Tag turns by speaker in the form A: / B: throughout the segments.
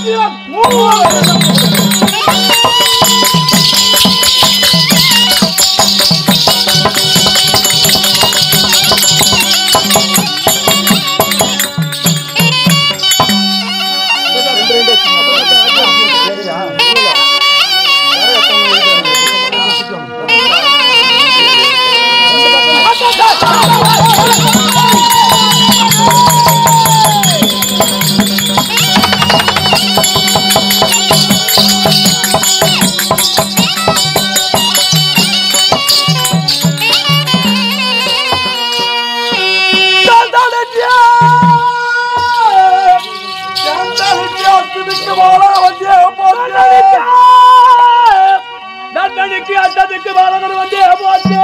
A: நன்னனுக்கு அண்டத்துக்கு பாலகர் வந்தே போச்சே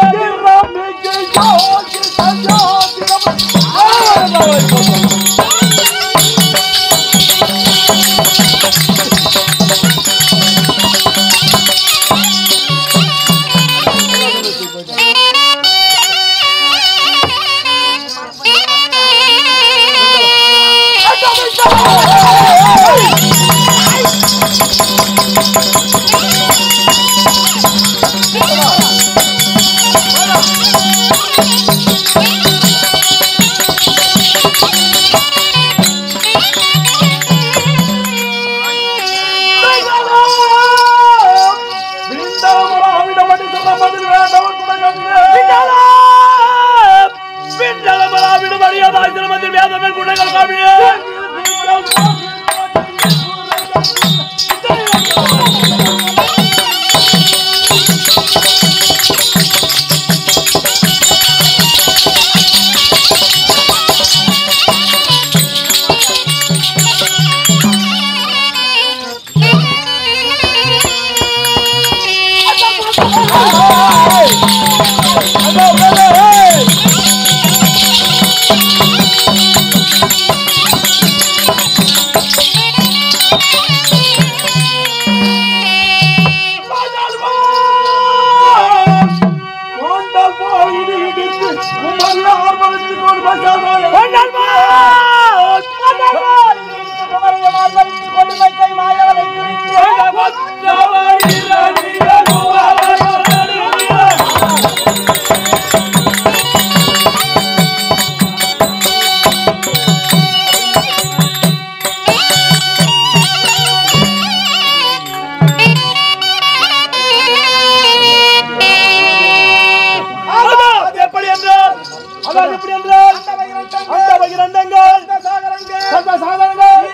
A: எப்படி என்றால் அதான் எப்படி என்றால் அந்த பகிரண்டங்கள் சர்வ சாதனங்கள்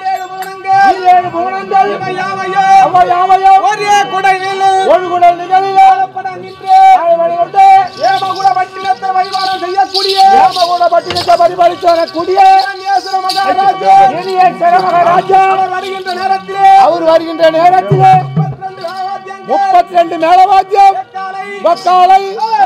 A: ஈரேழு புவனங்கள் அவை யாவையும்
B: ஒரே குடையில்
A: ஒரு குடல் நிகழில் வழிபட்டு
B: ஏமகுட பட்டினத்தை வழிபாடு செய்யக்கூடிய
A: ஏமகுட பட்டினத்தை பரிபாலித்து வரக்கூடிய
B: ஈஸ்வர மகாராஜா
A: இனிய சிறமகராஜா
B: அவர் வருகின்ற நேரத்திலே
A: அவர் வருகின்ற நேரத்திலே
B: முப்பத்தி ரெண்டு
A: முப்பத்தி ரெண்டு
B: வாத்தியங்கள்
A: மேலவாத்தியம்
B: எக்காலை
A: மக்காலை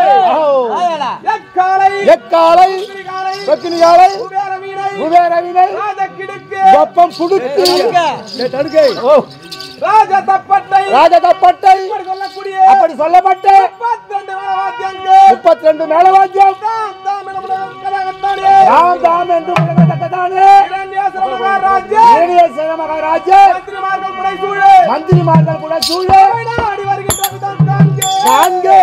B: எக்காலை
A: எக்காலை
B: எக்காலை
A: பக்கினியாலை
B: குபேர வீணை
A: குபேரவினை
B: ராஜக்கிடுக்கு
A: வெப்பம் புடுத்து தடுகை ஓ
B: ராஜ தப்பட்டை
A: ராஜதப்பட்டை
B: இப்படி சொல்லக்கூடிய
A: அப்படி சொல்லப்பட்ட
B: முப்பத்தி ரெண்டு வாத்தியங்கள்
A: முப்பத்தி ரெண்டு மேலவாத்தியம்
B: தாம் தாம் என முதல் கலகத்தானே
A: ராம் தாம் என்று முழங்கத்தக்கதானே
B: இரண்டேஸ்வர மகாராஜா
A: இனிய சிறமகராஜா
B: மந்திரிமார்கள் புடை சூழ
A: மந்திரிமார்கள் கூட சூழ
B: ஆடி வருகின்ற விதம் தாங்கே
A: நான்கு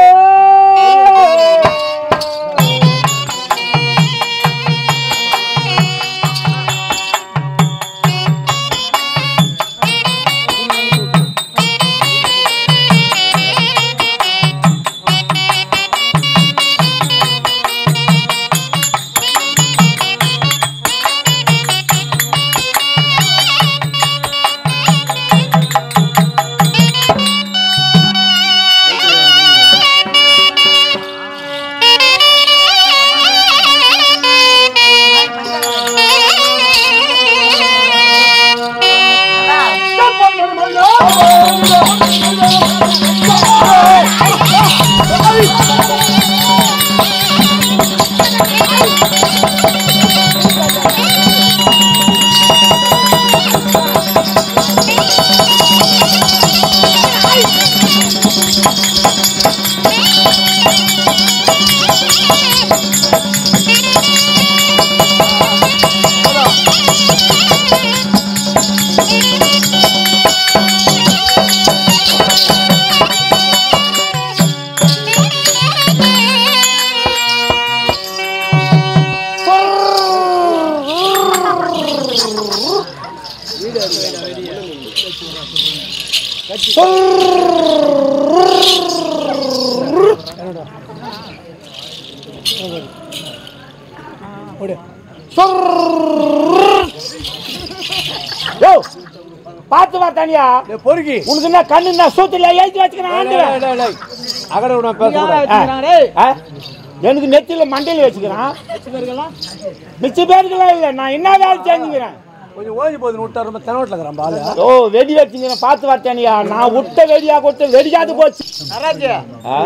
A: யோ பார்த்து வா தனியா
B: டேய், பொறுக்கி
A: உனக்கு என்ன கண்ணு என்ன சூத்துல எழுதி வச்சுக்கிறேன்
B: டேய், டேய், டேய். அகட விட பேசக்கூடாது
A: ஆ? எனக்கு நெத்தியில மண்டையில வச்சுக்கிறான் மிச்ச பேருக்குலாம் இல்லை நான் என்ன வேலை செஞ்சுக்கிறேன்
B: கொஞ்சம் ஓஞ்சி போகுது விட்டா ரொம்ப தெனவட்டில் இருக்கிறான் பாலு
A: ஓ வெடி வச்சுக்கிறேன் பார்த்து வரட்டேனியா நான் விட்ட வெடியா கொடுத்து வெடிக்காது போச்சு ஆ?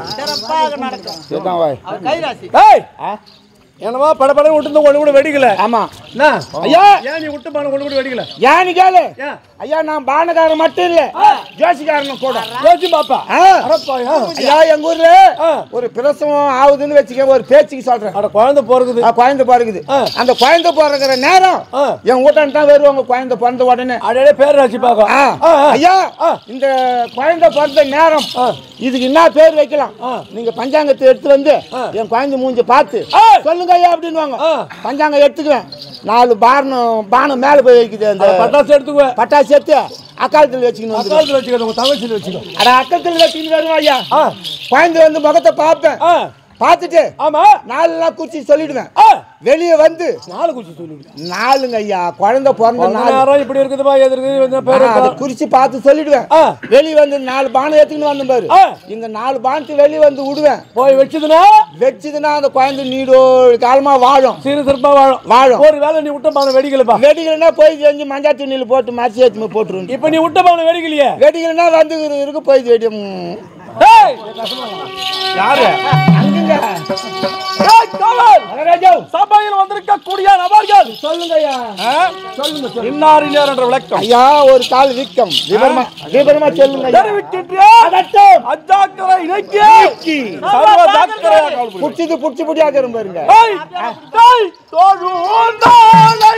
A: சரிதான் வாய்.
B: ஏய்
A: ஆ?
B: என்னமா படபட விட்டு ஒண்ணு கூட வெடிக்கல
A: ஆமா
B: என்ன
A: ஐயா
B: ஏன் நீ விட்டு பானை ஒண்ணு கூட வெடிக்கல
A: ஏன்னு கேளு
B: ஏன்
A: ஐயா நான் பானகாரன் மட்டும் இல்ல ஜோசிக்காரனும் கூட
B: யோசிச்சு பாப்பா
A: ஆ.
B: அடப்பாயா
A: ஐயா எங்க ஊர்ல
B: ஆ.
A: ஒரு பிரசவம் ஆகுதுன்னு வச்சுக்க ஒரு பேச்சுக்கு சொல்றேன்
B: அட குழந்தை பிறகுது
A: ஆ, குழந்தை பிறகுது
B: ஆ.
A: அந்த குழந்தை பிறகுற நேரம்
B: ஆ.
A: என் வீட்டான் தான் வருவாங்க குழந்தை பிறந்த உடனே
B: அடையே பேர் வச்சு பாக்கோ
A: ஆ, ஐயா
B: ஆ.
A: இந்த குழந்தை பிறந்த நேரம்
B: ஆ.
A: இதுக்கு என்ன பேர் வைக்கலாம்
B: ஆ.
A: நீங்க பஞ்சாங்கத்தை எடுத்து வந்து
B: ஆ.
A: என் குழந்தை மூஞ்சி பார்த்து
B: ஆ.
A: சொல்லுங்க ஐயா அப்படின்வாங்க
B: ஆ.
A: பஞ்சாங்கம் எடுத்துக்குவேன் நாலு பானம் பானம் மேல போய் வைக்குது அந்த
B: பட்டாசு எடுத்துக்குவ
A: பட்டாசு எடுத்து அக்காலத்தில் வச்சுக்கணும் வந்துருவேன்.
B: அக்காலத்தில் வச்சுக்கோ உங்க தங்கச்சியில் வச்சுக்கோ
A: அட அக்கத்தில் வச்சுக்கிட்டு வருவோம் ஐயா
B: ஆ
A: குழந்தை வந்து முகத்தை பார்ப்பேன்
B: ஆ
A: பார்த்துட்டு
B: ஆமா
A: நாலு நாள் குறிச்சி சொல்லிடுவேன்
B: ஆ
A: வெளியே வந்து
B: நாலு குச்சி சொல்லிடு
A: நாலுங்க ஐயா குழந்தை பிறந்த
B: கொஞ்ச
A: நாலு
B: நேரம் இப்படி இருக்குதுப்பா எது இருக்குது இந்த பேர்
A: ஆ, அதை குறிச்சு பார்த்து சொல்லிடுவேன்
B: ஆ.
A: வெளியே வந்து நாலு பானம் எடுத்துக்கிட்டு வந்து பாரு
B: ஆ.
A: இந்த நாலு பானத்து வெளியே வந்து விடுவேன்
B: போய் வச்சதுன்னா
A: வச்சதுன்னா அந்த குழந்தை நீடோ காலமா வாழும்
B: சிறு சிறப்பா வாழும்
A: வாழும்
B: ஒரு வேலை நீ விட்ட பானை வெடிக்கலப்பா
A: வெடிக்கலைன்னா போய் செஞ்சு மஞ்சள் துணியில் போட்டு மரிச்சி ஏற்றி போட்டுருவோம்
B: இப்ப நீ விட்ட பானை வெடிக்கலையே
A: வெடிக்கலைன்னா வந்து இரு- இருக்கு போய் வெடி ம்.
B: டேய்
A: யாரு அங்குங்க
B: டேய் காவல்
A: மகாராஜா
B: சபையில் வந்திருக்க கூடிய நபர்கள்
A: சொல்லுங்க ஐயா
B: சொல்லுங்க இன்னார் இன்னார் என்ற விளக்கம்
A: ஐயா ஒரு கால் வீக்கம் விபரமா விபரமா சொல்லுங்க ஐயா.
B: தெரிவிக்கின்றேன்
A: அதட்டும்
B: அஜாக்கிர இலக்கிய சர்வ ஜாக்கிரதையாக கவனிப்பது.
A: புடிச்சது புடிச்சு புடியாக பாருங்க
B: டேய் டேய் தொழுந்தாலை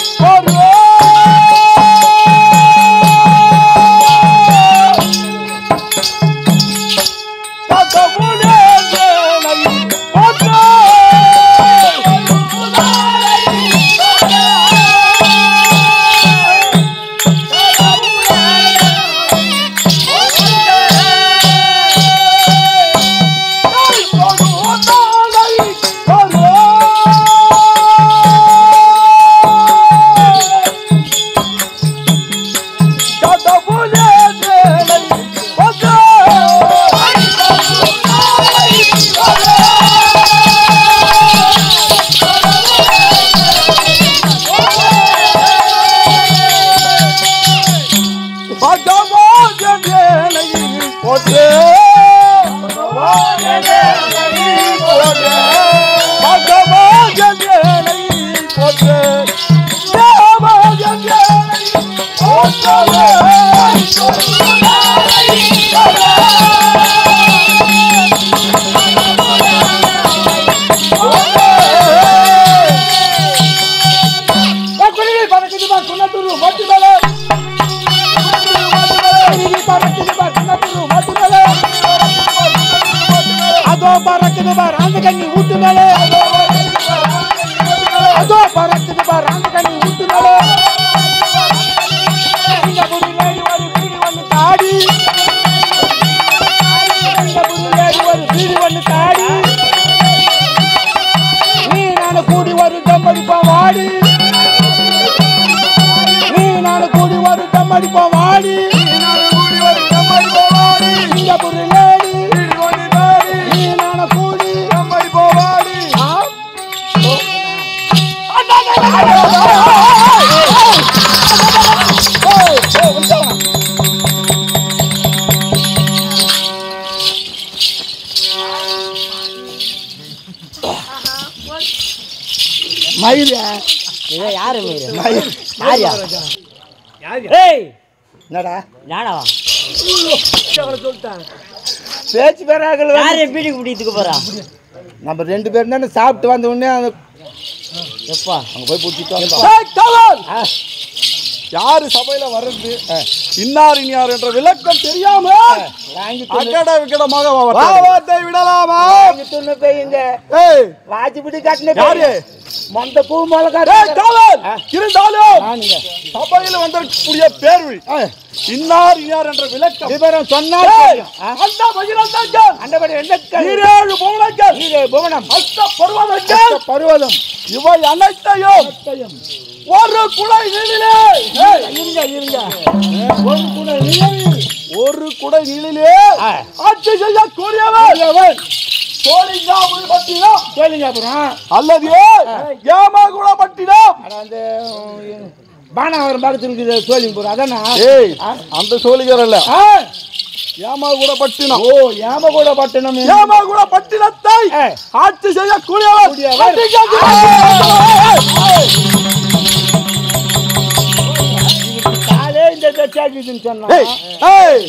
A: அதோ பறக்குது பார் அந்த கண்ணி ஊட்டு மேலே அதோ பறக்குது பார் அந்த கண்ணி ஊட்டு மேலே இந்த புரியிலேடி ஒரு பீடி ஒன்று தாடி இந்த புரியிலேடி ஒரு பீடி ஒன்று தாடி நீ நானு கூடி ஒரு தம்மடிப்போம் வாடி நீ நானு கூடி ஒரு தம்மடிப்போம் வாடி இந்த புரியிலேடி நீ நானு கூடி ஆ? ஏய், ஏய், விட்டானா? மயில்
C: யாரு மீறு
A: மயில்
C: யாரியா ஏய்
A: என்னடா
C: நானாவா
A: பேச்சு பேராகல
C: யாரு பீடி குடித்துக்கு போறா
A: நம்ம ரெண்டு பேரும் தானே சாப்பிட்டு வந்த உடனே அந்த
C: எப்பா
A: அங்க போய் பிடிச்சிட்டோம்
B: யாரு சபையில வர்றது இன்னார் இன்னார் என்ற விளக்கம் தெரியாம
A: வாங்கி
B: அக்கட விக்கடமாக பாவத்தை விடலாமா
A: வாங்கி துண்ணு போயிங்க
B: ஏய்
A: வாஜி பிடி கட்டின
B: யாரு?
A: மொந்த பூ மிளகா
B: ஏய், காவல்! இருந்தாலும்
A: நானுங்க
B: சபையில் வந்திருக்கக்கூடிய பேர்வி இன்னார் இன்னார் என்ற விளக்கம்
A: விவரம் சொன்னால்
B: ஏய்,
A: தெரியும். ஆ?
B: அந்த மகிழந்தங்கள்
A: அண்டபடி எண்ணங்கள்
B: ஈரேழு புவனங்கள்
A: ஈரே புவனம்
B: அஷ்ட பருவதங்கள்
A: பருவதம்
B: இவை அனைத்தையும் ஒரு குடை நீளிலே ஏய்,
A: இருங்க இருங்க ஒரு குண நிழலில்
B: ஒரு குடை நீளிலே
A: ஆ.
B: ஆட்சி செய்யக்கூடியவன் சோழிங்காபுரி பட்டினம்
A: கேளுங்க அப்புறம்
B: அல்லது ஏமாகுள பட்டினம்
A: அட அந்த உம், பானாவரம் பக்கத்தில் இருக்குது சோழிங்கபுரம் அதானா
B: ஏய்
A: ஆ?
B: அந்த சோழிகர் அல்ல
A: ஆ?
B: ஏமாகுள பட்டினம்
A: ஓ ஏமகூட பட்டணம் என்று-
B: ஏமாகுள பட்டினத்தை
A: ஆ.
B: ஆட்சி செய்யக்கூடியவன்
A: கூடியவன். காலே இந்த தச்சாக்கிதுன்னு சொன்னா
B: ஏய், ஏய்.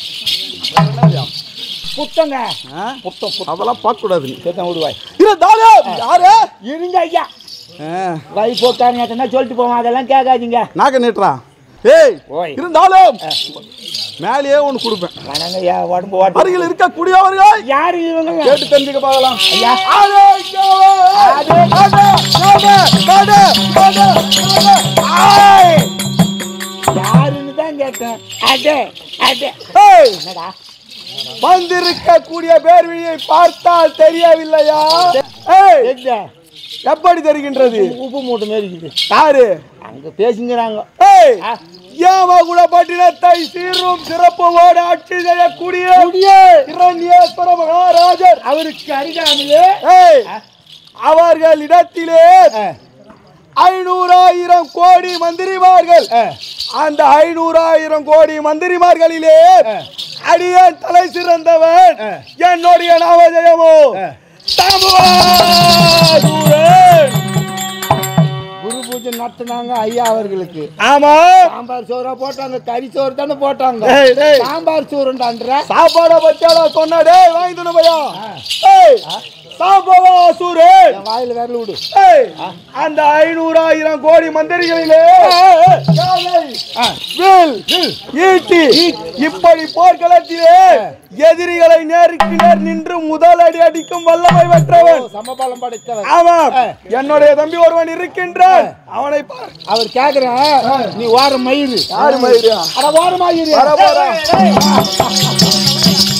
A: புத்தங்க
B: ஆ? அதெல்லாம் பார்க்க கூடாது நீ
A: சேத்தன் விடுவாய்
B: இருந்தாலும் யாரு
A: இருங்க ஐயா
B: ஆ,
A: வை போக்காருங்க சொல்லிட்டு போவோம் அதெல்லாம் கேட்காதீங்க
B: நாக்க நீட்டுறா ஏய்
A: ஓய்.
B: இருந்தாலும் மேலேயே ஒன்று கொடுப்பேன்
A: வணங்க ஐயா உடம்பு ஓட்டு
B: அருகில் இருக்கக்கூடியவர்கள்
A: யாரு இவங்க
B: கேட்டு தெரிஞ்சுக்க பார்க்கலாம்
A: ஐயா.
B: ஆடே, இங்கவே. ஆடே, ஆடே, ஆடே, ஆடே, ஆடே, ஆடே. ஆய்.
A: யாருன்னு தான் கேட்டேன் அடே அடே
B: ஏய்,
A: என்னடா
B: வந்திருக்கக்கூடிய பேர்விழியை பார்த்தால் தெரியவில்லையா ஏய்,
A: எங்க
B: எப்படி தெரிகின்றது
A: உப்பு மூட்டை மாரி இருக்குது
B: யாரு
A: அங்க பேசுங்கிறாங்க
B: ஏய்
A: ஆ.
B: ஏமகுல பட்டினத்தை சீரும் சிறப்போடு ஆட்சி செய்யக்கூடிய இரண்யேஸ்வர மகாராஜர்
A: அவருக்கு அருகாமலே
B: ஏய் அவர்களிடத்திலே
A: ஆ,
B: ஐநூறாயிரம் கோடி மந்திரிமார்கள்
A: ஆ,
B: அந்த ஐநூறாயிரம் கோடி மந்திரிமார்களிலே
A: ஆ.
B: அடியேன் தலை சிறந்தவன்
A: ஆ.
B: என்னுடைய நாமஜயமோ
A: ஆ.
B: தாம்பூரன்.
A: குரு பூஜை நடத்தினாங்க ஐயா அவர்களுக்கு
B: ஆமா
A: சாம்பார் சோறா போட்டாங்க கறி சோறு தானே போட்டாங்க
B: டேய், டேய்.
A: சாம்பார் சோறுண்டான்ற
B: சாப்பாட பச்சாடா சொன்னா டேய் வாங்கி தன பையா
A: ஆ.
B: ஏய் சாம்பவா சூரன்
A: என் வாயில விரல் விடு
B: ஏய் அந்த ஐநூறாயிரம் கோடி மந்திரிகளிலே யானை,
A: ஆ.
B: வில் ஈட்டி இப்படி போர்க்களத்திலே எதிரிகளை நேருக்கு நேர் நின்று முதல் அடி அடிக்கும் வல்லமை பெற்றவன்
A: சமபலம் படைத்தவர்
B: ஆமாம்
A: ஆ.
B: என்னுடைய தம்பி ஒருவன் இருக்கின்றான் அவனை பார்
A: அவர் கேக்குறேன் நீ ஓர மயிறு
B: யாரு மயிரா
A: அட ஓர மயிறு
B: வர, வர.